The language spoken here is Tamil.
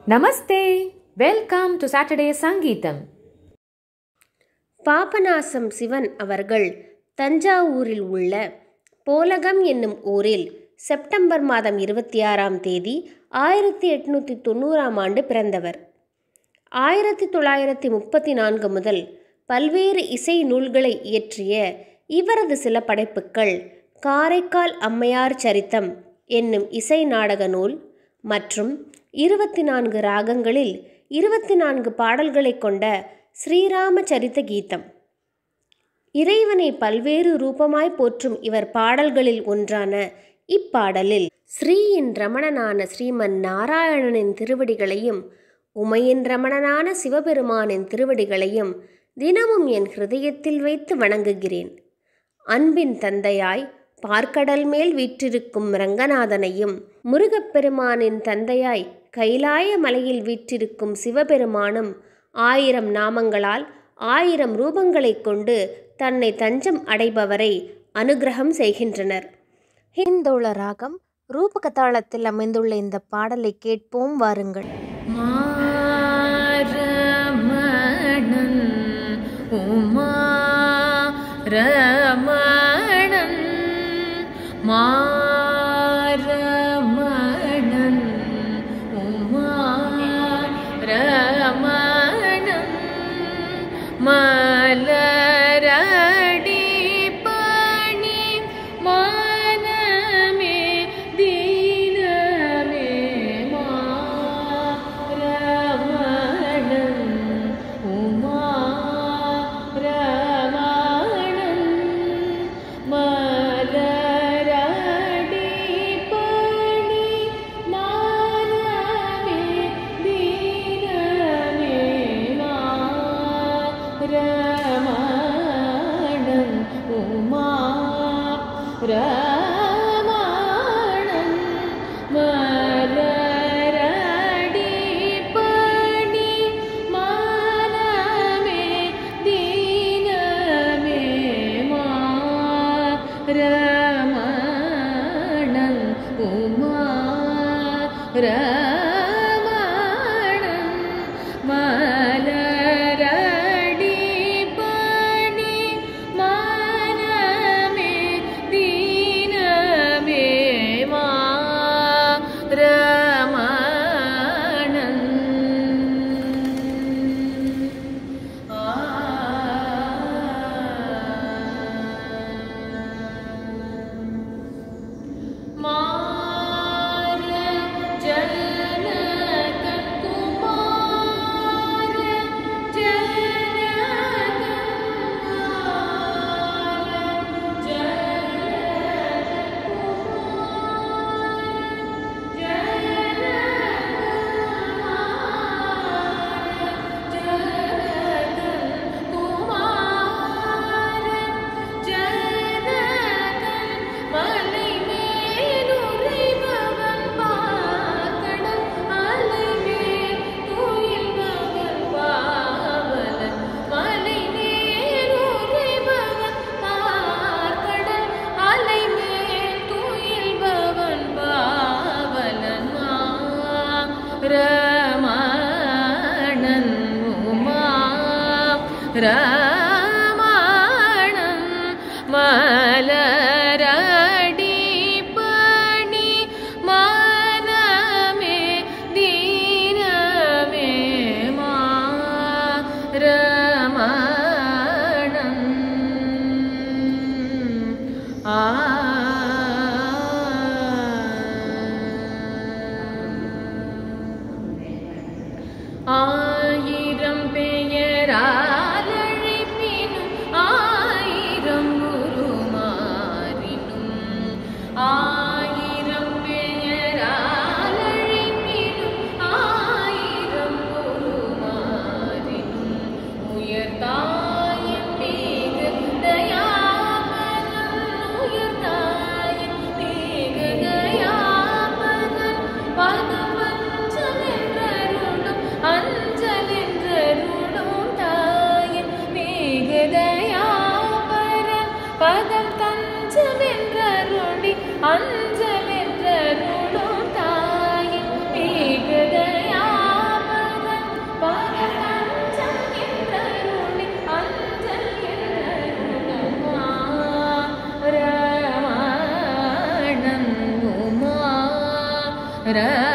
Namaste. Welcome to Saturday Sangeetam. Papanasam Sivan அவர்கள் தஞ்சாவூரில் உள்ள போலகம் என்னும் ஊரில் செப்டம்பர் மாதம் இருபத்தி ஆறாம் தேதி ஆயிரத்தி எட்நூற்றி தொண்ணூறாம் ஆண்டு பிறந்தவர் ஆயிரத்தி தொள்ளாயிரத்தி முப்பத்தி நான்கு முதல் பல்வேறு இசை நூல்களை இயற்றிய இவரது சில படைப்புக்கள் காரைக்கால் அம்மையார் சரித்தம் என்னும் இசை நாடக நூல் மற்றும் இருபத்தி நான்கு ராகங்களில் இருபத்தி நான்கு பாடல்களை கொண்ட ஸ்ரீராம சரித்த கீதம் இறைவனை பல்வேறு ரூபமாய் போற்றும் இவர் பாடல்களில் ஒன்றான இப்பாடலில் ஸ்ரீயின் ரமணனான ஸ்ரீமன் நாராயணனின் திருவடிகளையும் உமையின் ரமணனான சிவபெருமானின் திருவடிகளையும் தினமும் என் ஹிருதயத்தில் வைத்து வணங்குகிறேன் அன்பின் தந்தையாய் பார்க்கடல் மேல் வீற்றிருக்கும் ரங்கநாதனையும் முருகப்பெருமானின் தந்தையாய் கைலாய மலையில் வீற்றிருக்கும் சிவபெருமானும் ஆயிரம் நாமங்களால் ஆயிரம் ரூபங்களைக் கொண்டு தன்னை தஞ்சம் அடைபவரை அனுகிரகம் செய்கின்றனர் ஹிந்தோள ராகம் ரூபகதாளத்தில் அமைந்துள்ள இந்த பாடலை கேட்போம் வாருங்கள் மாரமணன் உமாரமணன் மாரமணன் உமாரமணன் மலரடி பணி மனமே தீனமே மாரமணன் உமாரமணன் மலரடி பணி மனமே தீனமே ரமணன் உமா ரமணன் மலரடி பணி மனமே தீனமே ரமணன் உமா ரமணன் மலரடி பணி மனமே தீனமே ரமணன் மார ஜனக குமார ஜனக குமார ஜனக ரமணன் உமா ரமணன் மலரடி பணி மனமே தீனமே மா ரமணன் ஆ ஆயிரம் பெயரால் அழைப்பினும் ஆயிரம் உருமாறினும் ஆயிரம் பெயரால் அழைப்பினும் ஆயிரம் உருமாறினும் உயர்தாயம் மிக தயாபரன் உயர்தாயம் மிக தயாபரன் பதபஞ்சமென்றருளும் அஞ்ச ர